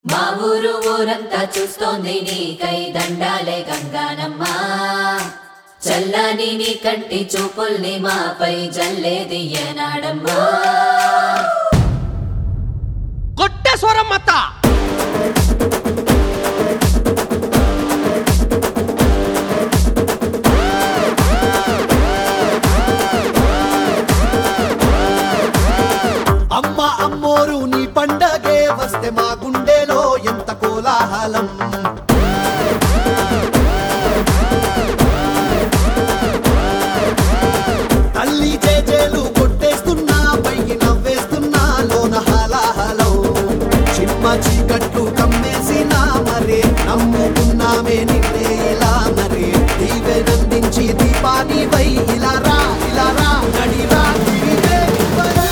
మా ఊరు ఊరంతా చూస్తోంది నీకై దండాలే గంగానమ్మ చల్లని నీ కంటి చూపుల్ని మాపై జల్లేది ఏనాడమ్మా కొట్టే స్వరం మత్త అమ్మ అమ్మోరు నీ పండగే వస్తే మా గుండెలో ఎంత కోలాహలం తల్లి చేజేలు కొట్టేస్తున్నా పైకి నవ్వేస్తున్నా లోన హలాహలం చిమ్మ చీకట్లు కమ్మేసినా మరే నమ్ముకున్నామే నిన్నే ఇలా మరే దీవెనందించి దీపాని వై ఇలా రా ఇలా రా నడిరా తిరిగే ఇవ్వరా.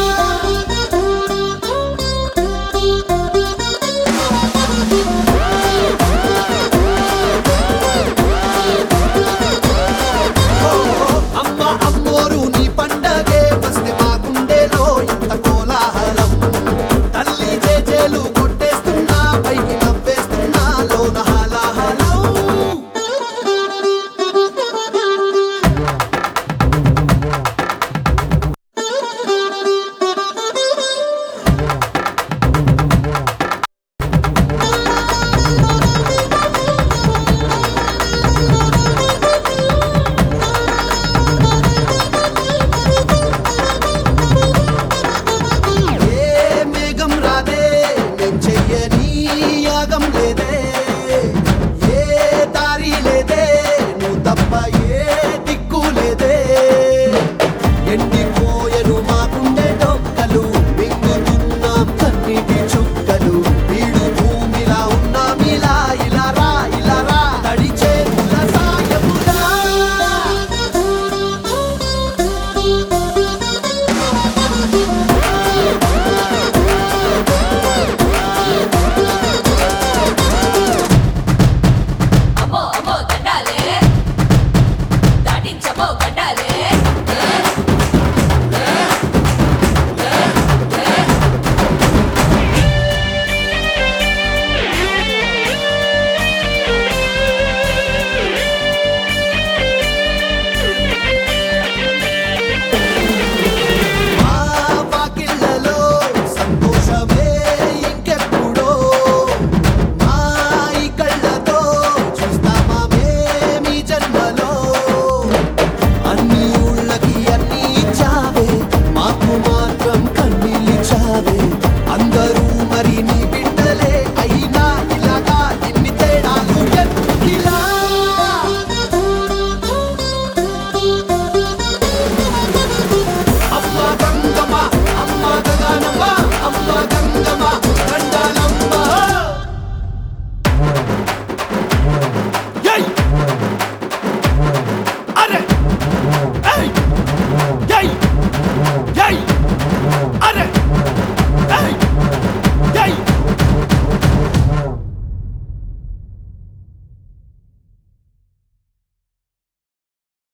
అమ్మ అమ్మోరు నీ పండగే వస్తే మా గుండెలో ఎంత కోలాహలం తల్లి చేజేలు కొట్టేస్తున్నా పైకి నవ్వేస్తున్నా లోన హలాహలం ఏ మేఘం రాదే నేను చెయ్యని యాగం లేదే ఏ దారి లేదే నువ్వు తప్ప ఏ దిక్కు లేదే ఎండిపోయను మాకుండే డొక్కలు మింగుతున్నాం కన్నీటి చుక్కలు వీడు భూమిలా ఉన్నామిలా ఇలా రా ఇలా రా తడిచే సాయములా అమ్మో అమ్మో దండాలే దాటించమ్మో గడ్డాలే మా వాకిళ్ళలో సంతోషమే ఇంకెప్పుడో మా ఈ కళ్ళతో చూస్తామా మేమీ జన్మలో అన్ని ఊళ్ళకి అన్ని ఇచ్చావే మాకు మాత్రం కన్నీళ్ళిచ్చావే అందరూ మరి నీ బిడ్డలే